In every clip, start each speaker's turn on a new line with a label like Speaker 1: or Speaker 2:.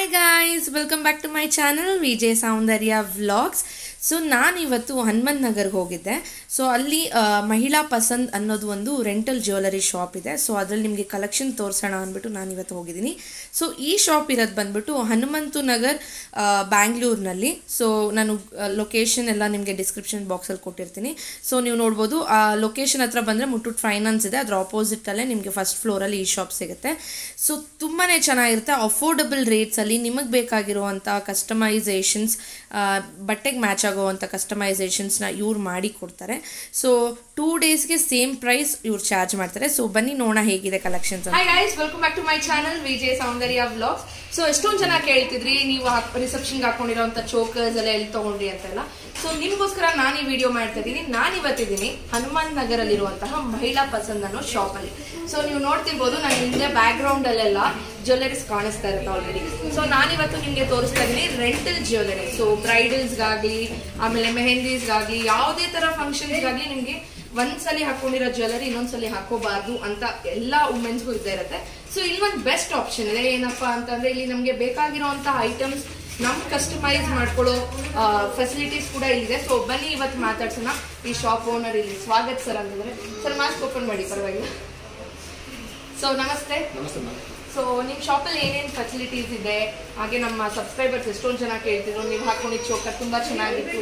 Speaker 1: Guys welcome back to my channel Vijay Soundarya vlogs so ನಾನಿವತ್ತು ಹನುಮಂತ್ ನಗರ್ಗೆ ಹೋಗಿದ್ದೆ ಸೊ ಅಲ್ಲಿ ಆ, ಮಹಿಳಾ ಪಸಂದ್ ಅನ್ನೋದು ಒಂದು ರೆಂಟಲ್ ಜ್ಯುವೆಲರಿ ಶಾಪ್ ಇದೆ ಸೊ ಅದರಲ್ಲಿ ನಿಮಗೆ ಕಲೆಕ್ಷನ್ ತೋರಿಸೋಣ ಅಂದ್ಬಿಟ್ಟು ನಾನು ಇವತ್ತು ಹೋಗಿದ್ದೀನಿ ಸೊ ಈ ಶಾಪ್ ಇರೋದು ಬಂದ್ಬಿಟ್ಟು ಹನುಮಂತು ನಗರ್ ಆ, ಬ್ಯಾಂಗ್ಳೂರ್ನಲ್ಲಿ ಸೊ ನಾನು ಲೊಕೇಶನ್ ಎಲ್ಲ ನಿಮಗೆ ಡಿಸ್ಕ್ರಿಪ್ಷನ್ ಬಾಕ್ಸಲ್ಲಿ ಕೊಟ್ಟಿರ್ತೀನಿ ಸೊ ನೀವು ನೋಡ್ಬೋದು ಆ ಲೊಕೇಶನ್ ಹತ್ರ ಬಂದರೆ ಮುಟ್ಟುಟ್ ಫೈನಾನ್ಸ್ ಇದೆ ಅದ್ರ ಆಪೋಸಿಟಲ್ಲೇ ನಿಮಗೆ ಫಸ್ಟ್ ಫ್ಲೋರಲ್ಲಿ ಈ ಶಾಪ್ ಸಿಗುತ್ತೆ ಸೊ ತುಂಬಾ ಚೆನ್ನಾಗಿರುತ್ತೆ ಅಫೋರ್ಡಬಲ್ ರೇಟ್ಸಲ್ಲಿ ನಿಮಗೆ ಬೇಕಾಗಿರುವಂಥ ಕಸ್ಟಮೈಸೇಷನ್ಸ್ ಬಟ್ಟೆಗೆ ಮ್ಯಾಚ್ ಆಗುವಂಥ ಕಸ್ಟಮೈಸೇಷನ್ಸ್ನ ಇವ್ರು ಮಾಡಿ ಕೊಡ್ತಾರೆ ಸೊ ಟೂ ಡೇಸ್ಗೆ ಸೇಮ್ ಪ್ರೈಸ್ ಇವ್ರು ಚಾರ್ಜ್ ಮಾಡ್ತಾರೆ ಸೊ ಬನ್ನಿ ನೋಡೋಣ ಹೇಗಿದೆ collections
Speaker 2: hi guys welcome back to my channel Vijay Soundarya vlogs so ಎಷ್ಟೊಂದು ಜನ ಕೇಳ್ತಿದ್ರಿ ನೀವು ರಿಸೆಪ್ಷನ್ಗೆ ಹಾಕೊಂಡಿರೋಂಥ ಚೋಕರ್ಸ್ ಎಲ್ಲ ಎಲ್ಲಿ ತಗೊಂಡ್ರಿ ಅಂತೆಲ್ಲ ಸೊ ನಿಮ್ಗೋಸ್ಕರ ನಾನು ಈ ವಿಡಿಯೋ ಮಾಡ್ತಾ ಇದ್ದೀನಿ ನಾನು ಇವತ್ತಿದ್ದೀನಿ ಹನುಮಾನ್ ನಗರಲ್ಲಿರುವಂತಹ ಮಹಿಳಾ ಪಸಂದ್ ಅನ್ನೋ ಶಾಪ್ ಅಲ್ಲಿ ಸೊ ನೀವು ನೋಡ್ತಿರ್ಬೋದು ನಾನು ಹಿಂದೆ ಬ್ಯಾಕ್ ಗ್ರೌಂಡ್ ಅಲ್ಲೆಲ್ಲ ಜ್ಯುವೆಲರೀಸ್ ಕಾಣಿಸ್ತಾ ಇರುತ್ತೆ ಆಲ್ರೆಡಿ ಸೊ ನಾನಿವತ್ತು ನಿಮಗೆ ತೋರಿಸ್ತಾ ಇದ್ದೀನಿ ರೆಂಟಲ್ ಜ್ಯುವೆಲರಿ ಸೊ ಬ್ರೈಡಲ್ಸ್ಗಾಗ್ಲಿ ಆಮೇಲೆ ಮೆಹಂದೀಸ್ಗಾಗ್ಲಿ ಯಾವುದೇ ತರ ಫಂಕ್ಷನ್ಸ್ಗಾಗ್ಲಿ ನಿಮಗೆ ಒಂದ್ಸಲಿ ಹಾಕೊಂಡಿರೋ ಜ್ಯುವೆಲರಿ ಇನ್ನೊಂದ್ಸಲಿ ಹಾಕೋಬಾರ್ದು ಅಂತ ಎಲ್ಲಾ ವುಮೆನ್ಸ್ಗೂ ಇದ್ದೇ ಇರುತ್ತೆ ಸೊ ಇಲ್ಲಿ ಒಂದು ಬೆಸ್ಟ್ ಆಪ್ಷನ್ ಇದೆ ಏನಪ್ಪಾ ಅಂತಂದ್ರೆ ಇಲ್ಲಿ ನಮಗೆ ಬೇಕಾಗಿರೋಂಥ ಐಟಮ್ಸ್ ನಮ್ ಕಸ್ಟಮೈಸ್ ಮಾಡ್ಕೊಳ್ಳೋ ಫೆಸಿಲಿಟೀಸ್ ಕೂಡ ಇಲ್ಲಿದೆ ಸೊ ಬನ್ನಿ ಇವತ್ತು ಮಾತಾಡ್ಸೋಣ ಈ ಶಾಪ್ ಓನರ್ ಇಲ್ಲಿ ಸ್ವಾಗತ್ ಸರ್ ಅಂತಂದ್ರೆ ಸರ್ ಮಾಸ್ಕ್ ಓಪನ್ ಮಾಡಿ ಪರವಾಗಿಲ್ಲ ಸೊ ನಮಸ್ತೆ
Speaker 3: ನಮಸ್ತೆ ಮ್ಯಾಮ್
Speaker 2: ಸೊ ನಿಮ್ ಶಾಪಲ್ಲಿ ಏನೇನು ಫೆಸಿಲಿಟೀಸ್ ಇದೆ ಹಾಗೆ ನಮ್ಮ ಸಬ್ಸ್ಕ್ರೈಬರ್ಸ್ ಎಷ್ಟೊಂದು ಜನ ಕೇಳ್ತಿದ್ರು ನೀವು ಹಾಕೊಂಡಿದ್ದ ಚೋಕರ್ ತುಂಬಾ ಚೆನ್ನಾಗಿತ್ತು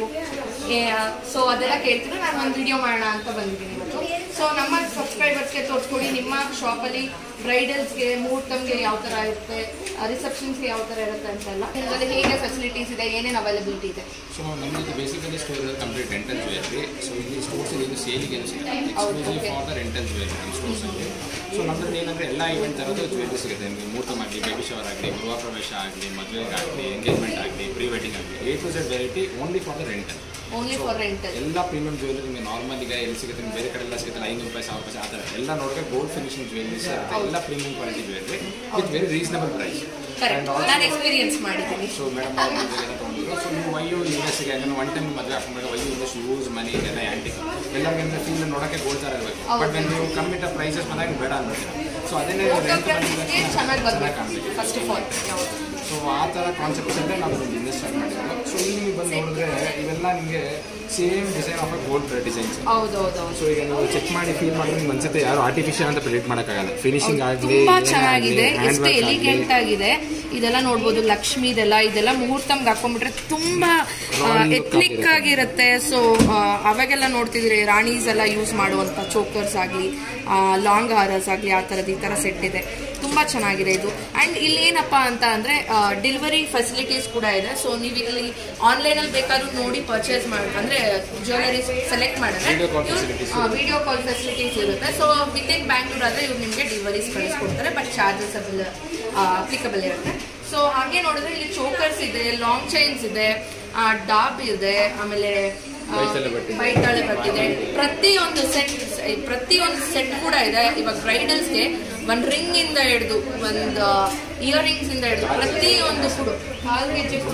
Speaker 2: ಸೊ ಅದೆಲ್ಲ ಕೇಳ್ತಿದ್ರು ನಾನು ಒಂದು ವಿಡಿಯೋ ಮಾಡೋಣ ಅಂತ ಬಂದಿದ್ದೀನಿ ಇವತ್ತು ಸೊ ನಮ್ಮ ಸಬ್ಸ್ಕ್ರೈಬರ್ಸ್ಗೆ ತೋರಿಸ್ಕೊಡಿ ನಿಮ್ಮ ಶಾಪಲ್ಲಿ ಬ್ರೈಡಲ್ಸ್ಗೆ ಮುಹೂರ್ತಮ್ಗೆ ಯಾವ ಥರ ಇರುತ್ತೆ ರಿಸೆಪ್ಷನ್ಸ್ಗೆ ಯಾವ ಥರ ಇರುತ್ತೆ ಅಂತೆಲ್ಲ ನಿಮ್ಮಲ್ಲಿ ಹೇಗೆ ಫೆಸಿಲಿಟೀಸ್ ಇದೆ ಏನೇನು ಅವೈಲಬಿಲಿಟಿ ಇದೆ
Speaker 3: ಸೊ ನಮ್ಮದು basically store complete rental jewellery so ಇಲ್ಲಿ ಸ್ಟೋರ್ಸ್ ಇದು ಸೇಲಿಗೆ ಏನು ಸಿಗುತ್ತೆ exclusive for the rental jewellery ನಮ್ಮ ಸ್ಟೋರ್ಸ್ ಅಲ್ಲಿ ಸೊ ನಮ್ಮದ್ರಲ್ಲಿ ಏನಂದ್ರೆ ಎಲ್ಲ ಇವೆಂಟ್ ಥರದ್ದು ಜ್ಯುವೆಲ್ರಿ ಸಿಗುತ್ತೆ ನಿಮಗೆ ಮುಹೂರ್ತಮ್ ಆಗಲಿ ಬೇಬಿ ಶವರ್ ಆಗಲಿ ಗೃಹ ಪ್ರವೇಶ ಆಗಲಿ ಮದುವೆಗಾಗಲಿ ಎಂಗೇಜ್ಮೆಂಟ್ ಆಗಲಿ ಪ್ರೀ ವೆಡ್ಡಿಂಗ್ ಆಗಲಿ A to Z variety only for the rental
Speaker 2: only for rental
Speaker 3: ಎಲ್ಲ ಪ್ರೀಮಿಯಂ ಜ್ಯುವೆಲ್ರಿ ನಿಮಗೆ ನಾರ್ಮಲ್ ಈಗ ಎಲ್ಲಿ ಸಿಗುತ್ತೆ ನಿಮ್ಗೆ ಬೇರೆ ಕಡೆ ಎಲ್ಲ ಸಿಗುತ್ತೆ ಐನೂರು ರೂಪಾಯಿ ಸಾವಿರ ರೂಪಾಯಿ ಆ ಥರ ಎಲ್ಲ ನೋಡಿದ್ರೆ ಗೋಲ್ಡ್ ಫಿನಿಶಿಂಗ್ ಜ್ಯುವೆಲ್ರೀಸ್ ಇರುತ್ತೆ ಎಲ್ಲ premium quality jewellery with very reasonable price
Speaker 2: correct ನಾನು ಎಕ್ಸ್ಪೀರಿಯನ್ಸ್ ಮಾಡಿದ್ದೀನಿ
Speaker 3: ಸೊ ಮೇಡಮ್ ಅವ್ರು ಎಲ್ಲ ತೊಗೊಂಡಿದ್ರು ಸೊ ನೀವು ವೈಯು ಯೂಎಸ್ಗೆ ಯಾಕಂದ್ರೆ ಒನ್ ಟೈಮ್ ಮದುವೆ ಹಾಕೊಂಡ್ರೆ ವೈಯು ಯೂಸ್ ಯೂಸ್ ಮನಿ ಇದೆಲ್ಲ ಆ್ಯಂಟಿಕ್ ಎಲ್ಲರಿಗೆ ಅಂದ್ರೆ ಫೀಲ್ ನೋಡೋಕ್ಕೆ ಗೋಲ್ಡ್ ಥರ ಇರಬೇಕು ಬಟ್ ವೆನ್ ನೀವು ಕಮ್ಮಿ ಪ್ರೈಸಸ್ ಬಂದಾಗ ಬೇಡ ಅಂದ್ಬಿಡ್ತೀರ ಸೊ ಅದನ್ನೇ ರೆಂಟ್
Speaker 2: ಚೆನ್ನಾಗಿ ಬರಬೇಕು
Speaker 3: ಕಾಣಬೇಕು
Speaker 2: ಫಸ್ಟ್ ಆಫ್ ಆಲ್
Speaker 3: ಸೊ ಆ ಥರ ಕಾನ್ಸೆಪ್ಟ್ಸ್ ಅಂದರೆ ನಾವು ಒಂದು ಬಿಸ್ನೆಸ್ ಸ್ಟಾರ್ಟ್ ಮಾಡಿರೋದು ಸೊ ಇಲ್ಲಿ ನೀವು ಬಂದು ನೋಡಿದ್ರೆ ಇವೆಲ್ಲ ನಿಮಗೆ same design of gold designs
Speaker 2: ಹೌದೌದು
Speaker 3: ಸೊ ಈಗ ನೀವು ಚೆಕ್ ಮಾಡಿ ಫೀಲ್ ಮಾಡಿದ್ರೆ ನಿಮ್ಗೆ ಅನ್ಸುತ್ತೆ ಯಾರು ಆರ್ಟಿಫಿಷಿಯಲ್ ಅಂತ ಪ್ರಿಡಿಕ್ಟ್ ಮಾಡೋಕ್ಕಾಗಲ್ಲ ಫಿನಿಶಿಂಗ್ ಆಗಲಿ
Speaker 2: ತುಂಬಾ ಚೆನ್ನಾಗಿದೆ ಎಷ್ಟು ಎಲಿಗೆಂಟ್ ಆಗಿದೆ ಇದೆಲ್ಲ ನೋಡ್ಬೋದು ಲಕ್ಷ್ಮಿ ಇದೆಲ್ಲ ಇದೆಲ್ಲ ಮುಹೂರ್ತಮ್ಗೆ ಹಾಕೊಂಡ್ಬಿಟ್ರೆ ತುಂಬಾ ಎಥ್ನಿಕ್ ಆಗಿರುತ್ತೆ ಸೊ ಅವಾಗೆಲ್ಲ ನೋಡ್ತಿದ್ರೆ ರಾಣೀಸ್ ಎಲ್ಲ ಯೂಸ್ ಮಾಡುವಂತ ಚೋಕರ್ಸ್ ಆಗಲಿ ಲಾಂಗ್ ಹಾರಸ್ ಆಗಲಿ ಆ ಥರದ್ದು ಈ ಥರ ಸೆಟ್ ಇದೆ ತುಂಬಾ ಚೆನ್ನಾಗಿದೆ ಇದು ಅಂಡ್ ಇಲ್ಲಿ ಏನಪ್ಪಾ ಅಂತ ಅಂದ್ರೆ ಡೆಲಿವರಿ ಫೆಸಿಲಿಟೀಸ್ ಕೂಡ ಇದೆ ಸೊ ನೀವು ಇಲ್ಲಿ ಆನ್ಲೈನ್ ಅಲ್ಲಿ ಬೇಕಾದ್ರೂ ನೋಡಿ ಪರ್ಚೇಸ್ ಮಾಡಿ ಅಂದ್ರೆ ಜ್ಯುವೆಲರಿ ಸೆಲೆಕ್ಟ್ ಮಾಡಿದ್ರೆ
Speaker 3: Video call facilities
Speaker 2: video call facilities ಇರುತ್ತೆ ಸೊ ವಿತ್ ಇನ್ ಬ್ಯಾಂಗ್ಳೂರ್ ಆದ್ರೆ ಇವ್ರು ನಿಮಗೆ ಡಿವರೀಸ್ ಕಳಿಸ್ಕೊಡ್ತಾರೆ ಬಟ್ ಚಾರ್ಜಸ್ ಅಬಲ್ ಅಪ್ಲಿಕಬಲ್ ಇರುತ್ತೆ ಸೊ ಹಾಗೆ ನೋಡಿದ್ರೆ ಇಲ್ಲಿ ಚೋಕರ್ಸ್ ಇದೆ ಲಾಂಗ್ ಚೈನ್ಸ್ ಇದೆ ಡಾಬ್ ಇದೆ ಆಮೇಲೆ ಆ,
Speaker 3: ಬೈತಲೆ ಬಟ್ಟೆ.
Speaker 2: ಬೈತಾಳೆ ಬಟ್ಟಿದೆ ಪ್ರತಿಯೊಂದು ಸೆಟ್ ಪ್ರತಿಯೊಂದು ಸೆಟ್ ಕೂಡ ಇದೆ ಇವಾಗ ಬ್ರೈಡಲ್ಸ್ಗೆ ಒಂದ್ ರಿಂಗ್ ಇಂದ ಹಿಡಿದು ಒಂದು ಇಯರಿಂಗ್ಸ್ ಇಂದ ಹಿಡಿದು ಪ್ರತಿಯೊಂದು ಕೂಡ ಹಾಲ್ಗೆ ಚಿಪ್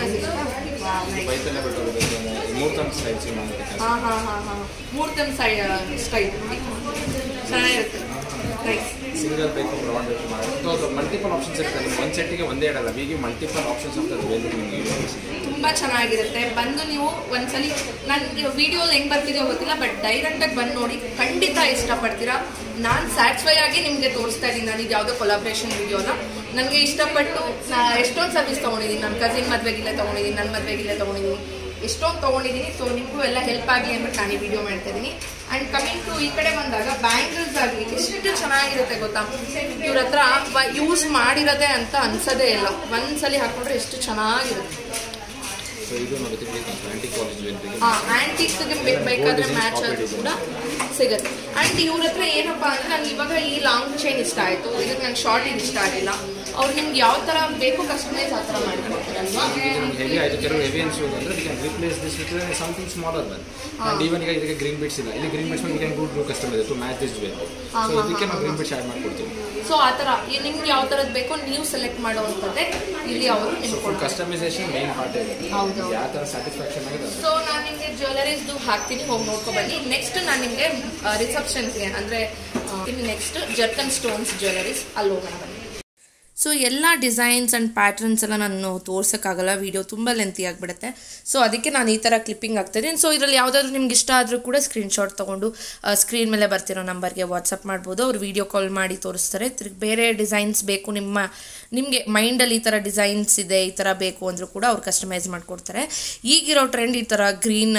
Speaker 3: ಬೈತಲ್ಲೇ ಬಿಟ್ಟು ಮೂರ್ತಮ್ ಸ್ಟೈಲ್ಸ್ ಮಾಡೋದಕ್ಕೆ
Speaker 2: ಹಾ ಹಾ ಹಾ ಹಾ ಮೂರ್ತಮ್ ಸ್ಟೈಲ್ ಸ್ಟೈಲ್ ಚೆನ್ನಾಗಿರುತ್ತೆ ನೈಸ್
Speaker 3: ಸಿಂಗಲ್ ಬೇಕು ಬ್ರಾಡ್ ಬೇಕು ಮಾಡೋದು ಮಲ್ಟಿಪಲ್ ಆಪ್ಷನ್ಸ್ ಇರ್ತದೆ ನಿಮ್ಗೆ ಒಂದು ಸೆಟ್ಟಿಗೆ ಒಂದೇ ಇಡಲ್ಲ ಹೀಗೆ ಮಲ್ಟಿಪಲ್ ಆಪ್ಷನ್ಸ್ ಆಫ್ ವೆಲ್ ನಿಮಗೆ
Speaker 2: ತುಂಬಾ ಚೆನ್ನಾಗಿರುತ್ತೆ ಬಂದು ನೀವು ಒಂದ್ಸಲಿ ನನ್ನ ವಿಡಿಯೋ ಹೆಂಗ್ ಬರ್ತಿದೆಯೋ ಗೊತ್ತಿಲ್ಲ ಬಟ್ ಡೈರೆಕ್ಟ್ ಆಗಿ ಬಂದು ನೋಡಿ ಖಂಡಿತ ಇಷ್ಟಪಡ್ತೀರಾ ನಾನು ಸ್ಯಾಟಿಸ್ಫೈ ಆಗಿ ನಿಮಗೆ ತೋರಿಸ್ತಾ ಇದ್ದೀನಿ ನಾನು ಇದು ಯಾವುದೋ ಕೊಲಾಬ್ರೇಷನ್ ವಿಡಿಯೋನ ನನಗೆ ಇಷ್ಟಪಟ್ಟು ನಾ ಎಷ್ಟೊಂದು ಸರ್ವಿಸ್ ತೊಗೊಂಡಿದ್ದೀನಿ ನನ್ನ ಕಸಿನ್ ಮದುವೆಗಿಲ್ಲೇ ತೊಗೊಂಡಿದ್ದೀನಿ ನನ್ನ ಮದುವೆಗಿಲ್ಲೇ ತೊಗೊಂಡಿದ್ದೀನಿ ಎಷ್ಟೊಂದು ತೊಗೊಂಡಿದ್ದೀನಿ ಸೊ ನಿಮಗೂ ಎಲ್ಲ ಹೆಲ್ಪ್ ಆಗಲಿ ಅಂದ್ಬಿಟ್ಟು ನಾನು ಈ ವಿಡಿಯೋ ಮಾಡ್ತಾ ಇದ್ದೀನಿ ಆ್ಯಂಡ್ ಕಮಿಂಗ್ ಟು ಈ ಕಡೆ ಬಂದಾಗ ಬ್ಯಾಂಗಲ್ಸ್ ಆಗಲಿ ಎಷ್ಟು ಚೆನ್ನಾಗಿರುತ್ತೆ ಗೊತ್ತಾ ಇವ್ರ ಹತ್ರ ಯೂಸ್ ಮಾಡಿರೋದೆ ಅಂತ ಅನ್ಸೋದೇ ಇಲ್ಲ ಒಂದ್ಸಲಿ ಹಾಕೊಂಡ್ರೆ ಎಷ್ಟು ಚೆನ್ನಾಗಿರುತ್ತೆ
Speaker 3: ಸೊ ಇದು ನಾವು ಆಂಟಿ ಕಾಲೇಜ್ ಜ್ಯುವೆಲ್ರಿ
Speaker 2: ಆಂಟಿಕ್ಸ್ಗೆ ಬೇಕಾದ್ರೆ ಮ್ಯಾಚ್ ಆದ್ರೂ ಕೂಡ ಸಿಗುತ್ತೆ ಅಂಡ್ ಇವ್ರ ಹತ್ರ ಏನಪ್ಪಾ ಅಂದ್ರೆ ನಂಗೆ ಇವಾಗ ಈ ಲಾಂಗ್ ಚೈನ್ ಇಷ್ಟ ಆಯ್ತು ಇದಕ್ಕೆ ನಂಗೆ ಶಾರ್ಟ್ ಇದು ಇಷ್ಟ ಆಗಿಲ್ಲ ಅವ್ರು ನಿಮ್ಗೆ ಯಾವ ತರ ಬೇಕು ಕಸ್ಟಮೈಸ್ ಆ ಥರ ಮಾಡಿಕೊಡ್ತಾರಲ್ವಾ
Speaker 3: ಹೆವಿ ಆಯಿತು ಕೆಲವು ಹೆವಿ ಅನ್ಸೋದು ಅಂದರೆ we can replace this with something smaller bun and even ಈಗ ಇದಕ್ಕೆ ಗ್ರೀನ್ ಬಿಟ್ಸ್ ಇಲ್ಲ ಇಲ್ಲಿ green bits we can good do customise to match this jewel so ಇದಕ್ಕೆ ನಾವು ಗ್ರೀನ್ ಬಿಟ್ಸ್ ಆ್ಯಡ್ ಮಾಡ್ಕೊಡ್ತೀವಿ
Speaker 2: ಸೊ ಆ ಥರ ನಿಮ್ಗೆ ಯಾವ ಥರದ್ದು ಬೇಕೋ ನೀವು ಸೆಲೆಕ್ಟ್ ಮಾಡುವಂಥದ್ದೇ ಇಲ್ಲಿ ಅವರು
Speaker 3: ಸೊ
Speaker 2: ನಿಮ್ಗೆ
Speaker 3: ಫುಲ್
Speaker 2: ಕೊಡ್ತಾರೆ
Speaker 3: ಕಸ್ಟಮೈಸೇಷನ್ ಮೇನ್ ಪಾರ್ಟ್ ಇದೆ
Speaker 2: ಹೌದು.
Speaker 3: ಯಾವ ಥರ ಸ್ಯಾಟಿಸ್ಫ್ಯಾಕ್ಷನ್ ಆಗಿದೆ ಅದು.
Speaker 2: ಸೊ ನಾನು ನಿಮಗೆ ಜ್ಯುವೆಲರೀಸ್ದು ಹಾಕ್ತೀನಿ ಹೋಗಿ ನೋಡ್ಕೊ ಬನ್ನಿ ನೆಕ್ಸ್ಟ್ ನಾನು ನಿಮಗೆ ರಿಸೆಪ್ಷನ್ಸ್ಗೆ ಅಂದರೆ ನೆಕ್ಸ್ಟ್ ಜರ್ಕನ್ ಸ್ಟೋನ್ಸ್ ಜ್ಯುವೆಲರೀಸ್ ಅಲ್ಲಿ ಹೋಗೋಣ ಬನ್ನಿ
Speaker 1: ಸೊ ಎಲ್ಲ ಡಿಸೈನ್ಸ್ ಆ್ಯಂಡ್ ಪ್ಯಾಟರ್ನ್ಸ್ ಎಲ್ಲ ನಾನು ತೋರ್ಸೋಕ್ಕಾಗಲ್ಲ ವಿಡಿಯೋ ತುಂಬ ಲೆಂತಿ ಆಗಿಬಿಡುತ್ತೆ ಸೊ ಅದಕ್ಕೆ ನಾನು ಈ ಥರ ಕ್ಲಿಪ್ಪಿಂಗ್ ಆಗ್ತಾಯಿದ್ದೀನಿ ಸೊ ಇದರಲ್ಲಿ ಯಾವುದಾದ್ರೂ ನಿಮ್ಗೆ ಇಷ್ಟ ಆದರೂ ಕೂಡ ಸ್ಕ್ರೀನ್ಶಾಟ್ ತೊಗೊಂಡು ಸ್ಕ್ರೀನ್ ಮೇಲೆ ಬರ್ತಿರೋ ನಂಬರ್ಗೆ ವಾಟ್ಸಪ್ ಮಾಡ್ಬೋದು ಅವ್ರು ವಿಡಿಯೋ ಕಾಲ್ ಮಾಡಿ ತೋರಿಸ್ತಾರೆ ತಿರ್ಗಿ ಬೇರೆ ಡಿಸೈನ್ಸ್ ಬೇಕು ನಿಮ್ಮ ನಿಮಗೆ ಮೈಂಡಲ್ಲಿ ಈ ಥರ ಡಿಸೈನ್ಸ್ ಇದೆ ಈ ಥರ ಬೇಕು ಅಂದರೂ ಕೂಡ ಅವ್ರು ಕಸ್ಟಮೈಸ್ ಮಾಡಿಕೊಡ್ತಾರೆ ಈಗಿರೋ ಟ್ರೆಂಡ್ ಈ ಥರ ಗ್ರೀನ್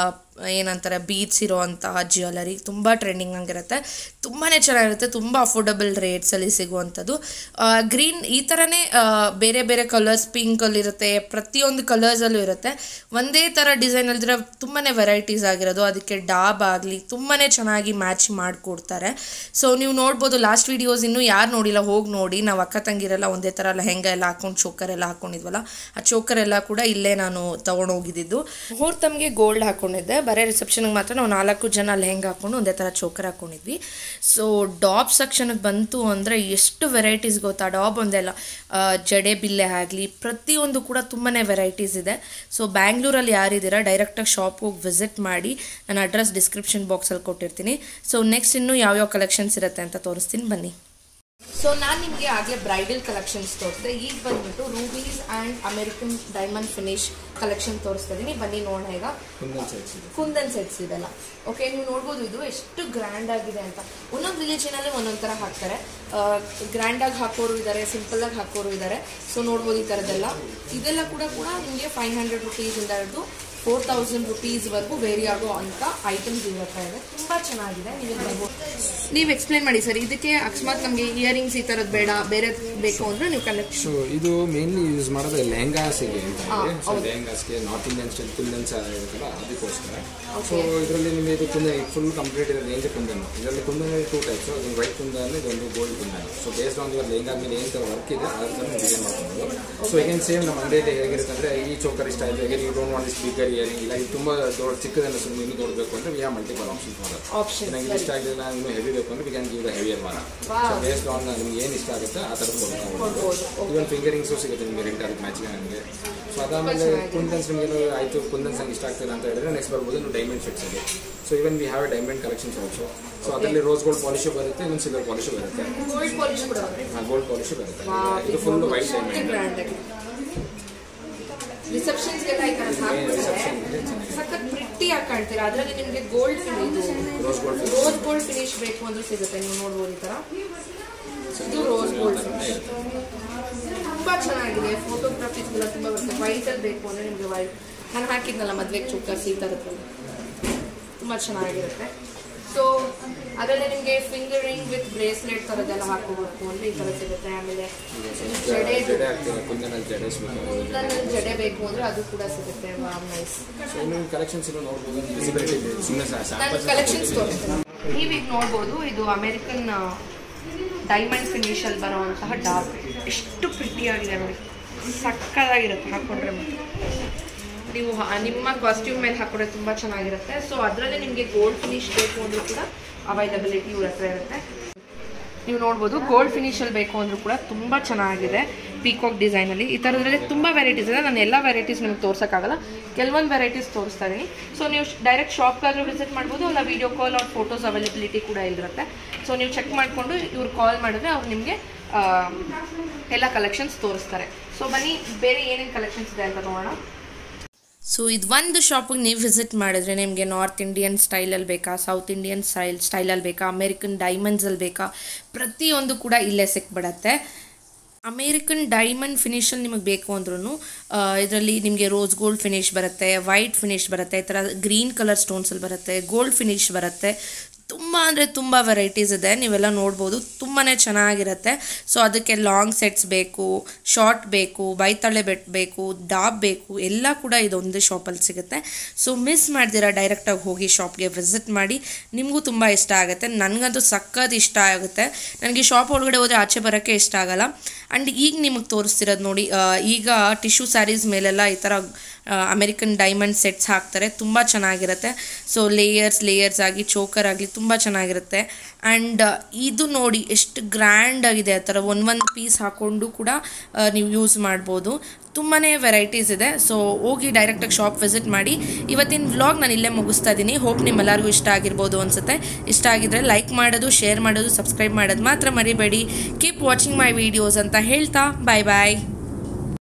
Speaker 1: ಏನಂತಾರೆ ಬೀಟ್ಸ್ ಇರೋವಂತಹ ಜ್ಯುವೆಲರಿ ತುಂಬ ಟ್ರೆಂಡಿಂಗ್ ಆಗಿರುತ್ತೆ ತುಂಬಾ ಚೆನ್ನಾಗಿರುತ್ತೆ ತುಂಬ ಅಫೋರ್ಡಬಲ್ ರೇಟ್ಸಲ್ಲಿ ಸಿಗುವಂಥದ್ದು ಗ್ರೀನ್ ಈ ಥರನೇ ಆ, ಬೇರೆ ಬೇರೆ ಕಲರ್ಸ್ ಪಿಂಕಲ್ಲಿರುತ್ತೆ ಪ್ರತಿಯೊಂದು ಕಲರ್ಸಲ್ಲೂ ಇರುತ್ತೆ ಒಂದೇ ಥರ ಡಿಸೈನ್ ಅಲ್ದಿರೋ ತುಂಬಾ ವೆರೈಟೀಸ್ ಆಗಿರೋದು ಅದಕ್ಕೆ ಡಾಬ್ ಆಗಲಿ ತುಂಬಾ ಚೆನ್ನಾಗಿ ಮ್ಯಾಚ್ ಮಾಡಿಕೊಡ್ತಾರೆ ಸೊ ನೀವು ನೋಡ್ಬೋದು ಲಾಸ್ಟ್ ವೀಡಿಯೋಸ್ ಇನ್ನೂ ಯಾರು ನೋಡಿಲ್ಲ ಹೋಗಿ ನೋಡಿ ನಾವು ಅಕ್ಕ ತಂಗಿರೆಲ್ಲ ಒಂದೇ ಥರ ಲೆಹೆಂಗ ಎಲ್ಲ ಹಾಕೊಂಡು ಚೋಕರ್ ಎಲ್ಲ ಹಾಕೊಂಡಿದ್ವಲ್ಲ ಆ ಚೋಕರ್ ಎಲ್ಲ ಕೂಡ ಇಲ್ಲೇ ನಾನು ತೊಗೊಂಡೋಗಿದ್ದು ಮುಹೂರ್ತಮ್ಗೆ ಗೋಲ್ಡ್ ಹಾಕೊಂಡಿದ್ದೆ ಬರೀ ರಿಸೆಪ್ಷನ್ಗೆ ಮಾತ್ರ ನಾವು ನಾಲ್ಕು ಜನ ಲೆಹೆಂಗ ಹಾಕೊಂಡು ಒಂದೇ ಥರ ಚೋಕರ್ ಹಾಕೊಂಡಿದ್ವಿ ಸೊ ಡಾಬ್ ಸೆಕ್ಷನ್ಗೆ ಬಂತು ಅಂದರೆ ಎಷ್ಟು ವೆರೈಟೀಸ್ ಗೊತ್ತಾ ಡಾಬ್ ಒಂದೆಲ್ಲ ಆ, ಜಡೆ ಬಿಲ್ಲೆ ಆಗಲಿ ಪ್ರತಿಯೊಂದು ಕೂಡ ತುಂಬಾ ವೆರೈಟೀಸ್ ಇದೆ ಸೊ ಬ್ಯಾಂಗ್ಳೂರಲ್ಲಿ ಯಾರಿದ್ದೀರಾ ಡೈರೆಕ್ಟಾಗಿ ಶಾಪ್ ಹೋಗಿ ವಿಸಿಟ್ ಮಾಡಿ ನಾನು ಅಡ್ರೆಸ್ ಡಿಸ್ಕ್ರಿಪ್ಷನ್ ಬಾಕ್ಸಲ್ಲಿ ಕೊಟ್ಟಿರ್ತೀನಿ ಸೊ ನೆಕ್ಸ್ಟ್ ಇನ್ನೂ ಯಾವ್ಯಾವ ಕಲೆಕ್ಷನ್ಸ್ ಇರುತ್ತೆ ಅಂತ ತೋರಿಸ್ತೀನಿ ಬನ್ನಿ
Speaker 2: ಸೊ ನಾನು ನಿಮಗೆ ಆಗಲೇ ಬ್ರೈಡಲ್ ಕಲೆಕ್ಷನ್ಸ್ ತೋರಿಸಿದೆ ಈಗ ಬಂದ್ಬಿಟ್ಟು rubies and American diamond finish collection ತೋರಿಸ್ತಾ ಇದೀನಿ ಬನ್ನಿ ನೋಡೋಣ ಈಗ
Speaker 3: ಕುಂದನ್ ಸೆಟ್ಸ್ ಇದೆ
Speaker 2: ಕುಂದನ್ ಸೆಟ್ಸ್ ಇದೆಲ್ಲ ಓಕೆ ನೀವು ನೋಡ್ಬೋದು ಇದು ಎಷ್ಟು ಗ್ರ್ಯಾಂಡ್ ಆಗಿದೆ ಅಂತ ಒಂದೊಂದು ರಿಲಿಜನಲ್ಲಿ ಒಂದೊಂದು ಥರ ಹಾಕ್ತಾರೆ ಗ್ರ್ಯಾಂಡಾಗಿ ಹಾಕೋರು ಇದ್ದಾರೆ ಸಿಂಪಲಾಗಿ ಹಾಕೋರು ಇದ್ದಾರೆ ಸೊ ನೋಡ್ಬೋದು ಈ ಥರದ್ದೆಲ್ಲ ಇದೆಲ್ಲ ಕೂಡ ಕೂಡ ನಿಮಗೆ ಫೈವ್ ಹಂಡ್ರೆಡ್ ರುಪೀಸಿಂದ ಹಿಡಿದು ಫೋರ್ ತೌಸಂಡ್ ರುಪೀಸ್ವರೆಗೂ ವೇರಿ ಆಗೋ ಅಂತ ಐಟಮ್ಸ್ ಇವ್ರ ಹತ್ರ ಇದೆ ತುಂಬ ಚೆನ್ನಾಗಿದೆ ನೀವು ಬರ್ಬೋದು ನೀವು ಎಕ್ಸ್ಪ್ಲೈನ್ ಮಾಡಿ ಸರ್ ಇದಕ್ಕೆ ಅಕಸ್ಮಾತ್ ನಮಗೆ ಇಯರಿಂಗ್ಸ್ ಈ ಥರದ್ದು ಬೇಡ ಬೇರೆ ಬೇಕು ಅಂದರೆ ನೀವು ಕಲೆಕ್ಟ್
Speaker 3: ಸೊ ಇದು ಮೇನ್ಲಿ ಯೂಸ್ ಮಾಡೋದು ಲೆಹಂಗಾಸಿಗೆ ಅಂತ ಇದೆ ಸೊ ಲೆಹಂಗಾಸ್ಗೆ ನಾರ್ತ್ ಇಂಡಿಯನ್ ಸ್ಟೈಲ್ ಕುಂದನ್ಸ್ ಇರುತ್ತಲ್ಲ ಅದಕ್ಕೋಸ್ಕರ ಸೊ ಇದರಲ್ಲಿ ನಿಮಗೆ ಇದು ಕುಂದನ್ ಫುಲ್ ಕಂಪ್ಲೀಟ್ ಇದೆ ರೇಂಜ್ ಕುಂದನ್ ಇದರಲ್ಲಿ ಕುಂದನ್ ಟೂ ಟೈಪ್ಸ್ ಒಂದು ವೈಟ್ ಕುಂದನ್ ಇದೊಂದು gold kundan so based on ಇವಾಗ ಲೆಹಂಗಾ ಮೇಲೆ ಏನು ಥರ ವರ್ಕ್ ಇದೆ ಅದ್ರ ಥರ ಡಿಸೈನ್ ಮಾಡ್ಕೊಂಡು ಸೊ ಈಗೇನು ಸೇಮ್ ನಮ್ಮ ಅಂಗಡಿಯಲ್ಲಿ ಹೇಗಿರುತ್ತೆ ಅಂದರೆ ಈ ಚೋಕರ್ ಇಷ್ಟ ಆಯಿತು ಹೇಗೆ ನೀವು don't want is bigger earring ಇಲ್ಲ ಇದು ತುಂಬ ದೊಡ್ಡ ಚಿಕ್ಕದನ್ನು ಸುಮ್ಮನೆ ಇನ್ನೂ ದೊಡ್ಡಬೇಕು ಅಂದರೆ ವಿ ಹ್ಯಾವ್ ಮಲ್ಟಿಪಲ್ ಆಪ್ಷನ್ಸ್ ಮಾಡೋದು
Speaker 2: ಆಪ್ಷನ್
Speaker 3: ನಂಗೆ ಇಷ್ಟ ಆಗಲಿಲ್ಲ ಇನ್ನೂ ಹೆವಿ ಬೇಕು ಅಂದ್ರೆ we can give the heavier ಮಾರ ಸೊ ಬೇಸ್ಡ್ ಆನ್ ನಿಮ್ಗೆ ಏನು ಇಷ್ಟ ಆಗುತ್ತೆ ಆ ಥರದ್ದು ಕೊಡ್ತಾ ಇವನ್ ಫಿಂಗರಿಂಗ್ಸು ಸಿಗುತ್ತೆ ನಿಮಗೆ ರೆಂಟ್ ಅದಕ್ಕೆ ಮ್ಯಾಚಿಂಗ್ ನನಗೆ ಸೊ ಅದಾದಮೇಲೆ ಕುಂದನ್ಸ್ ನಿಮಗೆ ಆಯಿತು ಕುಂದನ್ಸ್ ನಂಗೆ ಇಷ್ಟ ಆಗ್ತಿಲ್ಲ ಅಂತ ಹೇಳಿದ್ರೆ ನೆಕ್ಸ್ಟ್ ಬರ್ಬೋದು ನೀವು ಡೈಮಂಡ್ ಸೆಟ್ಸ್ ಅಲ್ಲಿ so even we have diamond collections also so ಅದರಲ್ಲಿ ರೋಸ್ ಗೋಲ್ಡ್ ಪಾಲಿಶು ಬರುತ್ತೆ ಇನ್ನೊಂದು ಸಿಲ್ವರ್ ಪಾಲಿಶು ಬರುತ್ತೆ
Speaker 2: ಗೋಲ್ಡ್ ಪಾಲಿಶ್ ಕೂಡ
Speaker 3: ಗೋಲ್ಡ್ ಪಾಲಿಶು ಬರುತ್ತೆ ಇದು ಫುಲ್ ವೈಟ್ ಡೈಮಂಡ್
Speaker 2: ಗ್ರ್ಯಾಂಡ್ ಆಗಿದೆ ರಿಸೆಪ್ಷನ್ಸ್ಗೆಲ್ಲ ಈ ಥರ ಹಾಕ್ಬಿಟ್ರೆ ಸಖತ್ ಪ್ರಿಟ್ಟಿ ಆಗಿ ಕಾಣ್ತೀರಾ ಅದರಲ್ಲಿ ನಿಮಗೆ ಗೋಲ್ಡ್ ಇದು
Speaker 3: rose gold
Speaker 2: rose gold finish ಬೇಕು ಅಂದ್ರೂ ಸಿಗುತ್ತೆ ನೀವು ನೋಡ್ಬೋದು ಈ ಥರ ಇದು ರೋಸ್ ಗೋಲ್ಡ್ ತುಂಬಾ ಚೆನ್ನಾಗಿದೆ ಫೋಟೋಗ್ರಫೀಸ್ಗೆಲ್ಲ ತುಂಬ ಬರುತ್ತೆ ವೈಟಲ್ಲಿ ಬೇಕು ಅಂದರೆ ನಿಮಗೆ ವೈಟ್ ನಾನು ಹಾಕಿದ್ನಲ್ಲ ಮದುವೆಗೆ ಚುಕ್ಕರ್ಸ್ ಈ ಥರದ್ದು ತುಂಬ ಚೆನ್ನಾಗಿರುತ್ತೆ ಸೊ ಅದರಲ್ಲಿ ನಿಮಗೆ ಫಿಂಗರಿಂಗ್ ವಿತ್ ಬ್ರೇಸ್ಲೆಟ್ ಥರದ್ದೆಲ್ಲ ಹಾಕೋಬೇಕು ಅಂದರೆ ಈ ಥರ ಸಿಗುತ್ತೆ ಆಮೇಲೆ ಜಡೆ
Speaker 3: ಜಡೆ ಆಗ್ತಿದೆ ಕುಂದನಲ್ಲಿ ಜಡೆ ಸಿಗುತ್ತೆ
Speaker 2: ಕೂದಲಲ್ಲಿ ಜಡೆ ಬೇಕು ಅಂದರೆ ಅದು ಕೂಡ ಸಿಗುತ್ತೆ ವಾವ್ ನೈಸ್
Speaker 3: ಸೊ ಇನ್ನೊಂದು ಕಲೆಕ್ಷನ್ಸ್ ಇನ್ನೂ ನೋಡ್ಬೋದು ವಿಸಿಬಿಲಿಟಿ ಇದೆ ಸುಮ್ಮನೆ
Speaker 2: ನಾನು
Speaker 3: ಸ್ಯಾಂಪಲ್ಸ್
Speaker 2: ಕಲೆಕ್ಷನ್ಸ್ ತೋರಿಸ್ತೀನಿ ನೀವೀಗ ನೋಡ್ಬೋದು ಇದು ಅಮೆರಿಕನ್ ಡೈಮಂಡ್ ಫಿನಿಶಲ್ಲಿ ಬರುವಂತಹ ಡಾರ್ಕ್ ಎಷ್ಟು ಪ್ರಿಟಿಯಾಗಿದೆ ನೋಡಿ ಸಕ್ಕದಾಗಿರುತ್ತೆ ಹಾಕೊಂಡ್ರೆ ಮಾತ್ರ. ನೀವು ಹ- ನಿಮ್ಮ ಕಾಸ್ಟ್ಯೂಮ್ ಮೇಲೆ ಹಾಕೊಂಡ್ರೆ ತುಂಬ ಚೆನ್ನಾಗಿರುತ್ತೆ ಸೊ ಅದರಲ್ಲೇ ನಿಮಗೆ ಗೋಲ್ಡ್ ಫಿನಿಶ್ ಬೇಕು ಅಂದರೂ ಕೂಡ ಅವೈಲಬಿಲಿಟಿ ಇವ್ರ ಹತ್ರ ಇರುತ್ತೆ ನೀವು ನೋಡ್ಬೋದು ಗೋಲ್ಡ್ ಫಿನಿಶಲ್ಲಿ ಬೇಕು ಅಂದರೂ ಕೂಡ ತುಂಬ ಚೆನ್ನಾಗಿದೆ ಪೀಕಾಕ್ ಡಿಸೈನಲ್ಲಿ ಈ ಥರದ್ರಲ್ಲಿ ತುಂಬ ವೆರೈಟೀಸ್ ಇದೆ ನಾನು ಎಲ್ಲ ವೆರೈಟೀಸ್ ನಿಮ್ಗೆ ತೋರ್ಸೋಕ್ಕಾಗಲ್ಲ ಕೆಲವೊಂದು ವೆರೈಟೀಸ್ ತೋರಿಸ್ತಾ ಇದ್ದೀನಿ ಸೊ ನೀವು ಡೈರೆಕ್ಟ್ ಶಾಪ್ಗಾದ್ರೂ ವಿಸಿಟ್ ಮಾಡ್ಬೋದು ಅಲ್ಲ ವೀಡಿಯೋ ಕಾಲ್ ಅವ್ರ ಫೋಟೋಸ್ ಅವೈಲಬಿಲಿಟಿ ಕೂಡ ಇಲ್ಲಿರುತ್ತೆ ಸೊ ನೀವು ಚೆಕ್ ಮಾಡಿಕೊಂಡು ಇವ್ರು ಕಾಲ್ ಮಾಡಿದ್ರೆ ಅವ್ರು ನಿಮಗೆ ಎಲ್ಲ ಕಲೆಕ್ಷನ್ಸ್ ತೋರಿಸ್ತಾರೆ ಸೊ ಬನ್ನಿ ಬೇರೆ ಏನೇನು ಕಲೆಕ್ಷನ್ಸ್ ಇದೆ ಅಂತ ನೋಡೋಣ
Speaker 1: ಸೊ ಇದು ಒಂದು ಶಾಪಿಗೆ ನೀವು ವಿಸಿಟ್ ಮಾಡಿದ್ರೆ ನಿಮಗೆ ನಾರ್ತ್ ಇಂಡಿಯನ್ ಸ್ಟೈಲಲ್ಲಿ ಬೇಕಾ ಸೌತ್ ಇಂಡಿಯನ್ ಸ್ಟೈಲ್ ಸ್ಟೈಲಲ್ಲಿ ಬೇಕಾ ಅಮೇರಿಕನ್ ಡೈಮಂಡ್ಸಲ್ಲಿ ಬೇಕಾ ಪ್ರತಿಯೊಂದು ಕೂಡ ಇಲ್ಲೇ ಸಿಕ್ಬಿಡತ್ತೆ ಅಮೇರಿಕನ್ ಡೈಮಂಡ್ ಫಿನಿಷಲ್ಲಿ ನಿಮಗೆ ಬೇಕು ಅಂದ್ರೂ ಇದರಲ್ಲಿ ನಿಮಗೆ ರೋಸ್ ಗೋಲ್ಡ್ ಫಿನಿಶ್ ಬರುತ್ತೆ ವೈಟ್ ಫಿನಿಶ್ ಬರುತ್ತೆ ಈ ಥರ ಗ್ರೀನ್ ಕಲರ್ ಸ್ಟೋನ್ಸಲ್ಲಿ ಬರುತ್ತೆ ಗೋಲ್ಡ್ ಫಿನಿಶ್ ಬರುತ್ತೆ ತುಂಬ ಅಂದರೆ ತುಂಬ ವೆರೈಟೀಸ್ ಇದೆ ನೀವೆಲ್ಲ ನೋಡ್ಬೋದು ತುಂಬಾ ಚೆನ್ನಾಗಿರುತ್ತೆ ಸೊ ಅದಕ್ಕೆ ಲಾಂಗ್ ಸೆಟ್ಸ್ ಬೇಕು ಶಾರ್ಟ್ ಬೇಕು ಬೈತಳೆ ಬೆಟ್ ಬೇಕು ಡಾಬ್ ಬೇಕು ಎಲ್ಲ ಕೂಡ ಇದೊಂದೇ ಶಾಪಲ್ಲಿ ಸಿಗುತ್ತೆ ಸೊ ಮಿಸ್ ಮಾಡ್ದಿರಾ ಡೈರೆಕ್ಟಾಗಿ ಹೋಗಿ ಶಾಪ್ಗೆ ವಿಸಿಟ್ ಮಾಡಿ ನಿಮಗೂ ತುಂಬ ಇಷ್ಟ ಆಗುತ್ತೆ ನನಗಂತೂ ಸಖತ್ ಇಷ್ಟ ಆಗುತ್ತೆ ನನಗೆ ಶಾಪ್ ಒಳಗಡೆ ಹೋದರೆ ಆಚೆ ಬರೋಕ್ಕೆ ಇಷ್ಟ ಆಗಲ್ಲ ಆ್ಯಂಡ್ ಈಗ ನಿಮಗೆ ತೋರಿಸ್ತಿರೋದು ನೋಡಿ ಆ, ಈಗ ಟಿಶ್ಯೂ ಸ್ಯಾರೀಸ್ ಮೇಲೆಲ್ಲ ಈ ಥರ ಅಮೆರಿಕನ್ ಡೈಮಂಡ್ ಸೆಟ್ಸ್ ಹಾಕ್ತಾರೆ ತುಂಬ ಚೆನ್ನಾಗಿರುತ್ತೆ ಸೊ ಲೇಯರ್ಸ್ ಲೇಯರ್ಸ್ ಆಗಿ ಚೋಕರ್ ಆಗಲಿ ತುಂಬ ಚೆನ್ನಾಗಿರುತ್ತೆ ಆ್ಯಂಡ್ ಇದು ನೋಡಿ ಎಷ್ಟು ಗ್ರ್ಯಾಂಡ್ ಆಗಿದೆ ಆ ಥರ ಒಂದೊಂದು ಪೀಸ್ ಹಾಕ್ಕೊಂಡು ಕೂಡ ಆ, ನೀವು ಯೂಸ್ ಮಾಡ್ಬೋದು ತುಂಬಾ ವೆರೈಟೀಸ್ ಇದೆ ಸೊ ಹೋಗಿ ಡೈರೆಕ್ಟಾಗಿ ಶಾಪ್ ವಿಸಿಟ್ ಮಾಡಿ ಇವತ್ತಿನ ವ್ಲಾಗ್ ನಾನು ಇಲ್ಲೇ ಮುಗಿಸ್ತಾ ಇದ್ದೀನಿ ಹೋಪ್ ನಿಮ್ಮೆಲ್ಲರಿಗೂ ಇಷ್ಟ ಆಗಿರ್ಬೋದು ಅನಿಸುತ್ತೆ ಇಷ್ಟ ಆಗಿದ್ರೆ ಲೈಕ್ ಮಾಡೋದು ಶೇರ್ ಮಾಡೋದು ಸಬ್ಸ್ಕ್ರೈಬ್ ಮಾಡೋದು ಮಾತ್ರ ಮರಿಬೇಡಿ ಕೀಪ್ ವಾಚಿಂಗ್ ಮೈ ವೀಡಿಯೋಸ್ ಅಂತ ಹೇಳ್ತಾ ಬಾಯ್ ಬಾಯ್